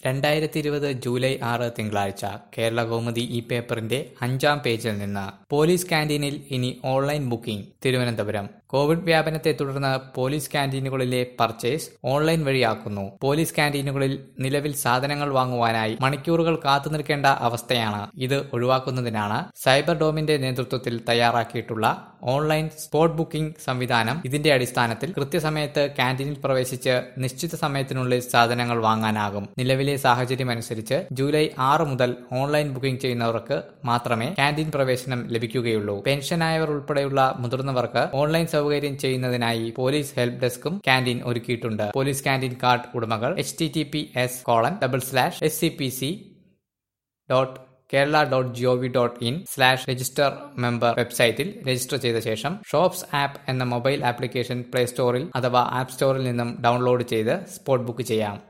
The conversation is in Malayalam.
രണ്ടായിരത്തി ഇരുപത് ജൂലൈ ആറ് തിങ്കളാഴ്ച കേരള കൗമുദി ഈ പേപ്പറിന്റെ അഞ്ചാം പേജിൽ നിന്ന് പോലീസ് ക്യാന്റീനിൽ ഇനി ഓൺലൈൻ ബുക്കിംഗ് തിരുവനന്തപുരം കോവിഡ് വ്യാപനത്തെ തുടർന്ന് പോലീസ് ക്യാന്റീനുകളിലെ പർച്ചേസ് ഓൺലൈൻ വഴിയാക്കുന്നു പോലീസ് ക്യാന്റീനുകളിൽ നിലവിൽ സാധനങ്ങൾ വാങ്ങുവാനായി മണിക്കൂറുകൾ കാത്തുനിൽക്കേണ്ട അവസ്ഥയാണ് ഇത് ഒഴിവാക്കുന്നതിനാണ് സൈബർ ഡോമിന്റെ നേതൃത്വത്തിൽ തയ്യാറാക്കിയിട്ടുള്ള ഓൺലൈൻ സ്പോട്ട് ബുക്കിംഗ് സംവിധാനം ഇതിന്റെ അടിസ്ഥാനത്തിൽ കൃത്യസമയത്ത് ക്യാന്റീനിൽ പ്രവേശിച്ച് നിശ്ചിത സമയത്തിനുള്ളിൽ സാധനങ്ങൾ വാങ്ങാനാകും നിലവിലെ സാഹചര്യമനുസരിച്ച് ജൂലൈ ആറ് മുതൽ ഓൺലൈൻ ബുക്കിംഗ് ചെയ്യുന്നവർക്ക് മാത്രമേ ക്യാന്റീൻ പ്രവേശനം ലഭിക്കുകയുള്ളൂ പെൻഷനായവർ ഉൾപ്പെടെയുള്ള മുതിർന്നവർക്ക് ഓൺലൈൻ സൗകര്യം ചെയ്യുന്നതിനായി പോലീസ് ഹെൽപ്പ് ഡെസ്കും ക്യാന്റീൻ ഒരുക്കിയിട്ടുണ്ട് പോലീസ് ക്യാന്റീൻ കാർഡ് ഉടമകൾ H T T P S colon double slash S C P C dot Kerala dot G O V dot in slash register member വെബ്സൈറ്റിൽ രജിസ്റ്റർ ചെയ്ത ശേഷം ഷോപ്സ് ആപ്പ് എന്ന മൊബൈൽ ആപ്ലിക്കേഷൻ പ്ലേ സ്റ്റോറിൽ അഥവാ ആപ്പ് സ്റ്റോറിൽ നിന്നും ഡൗൺലോഡ് ചെയ്ത് സ്പോട്ട് ബുക്ക് ചെയ്യാം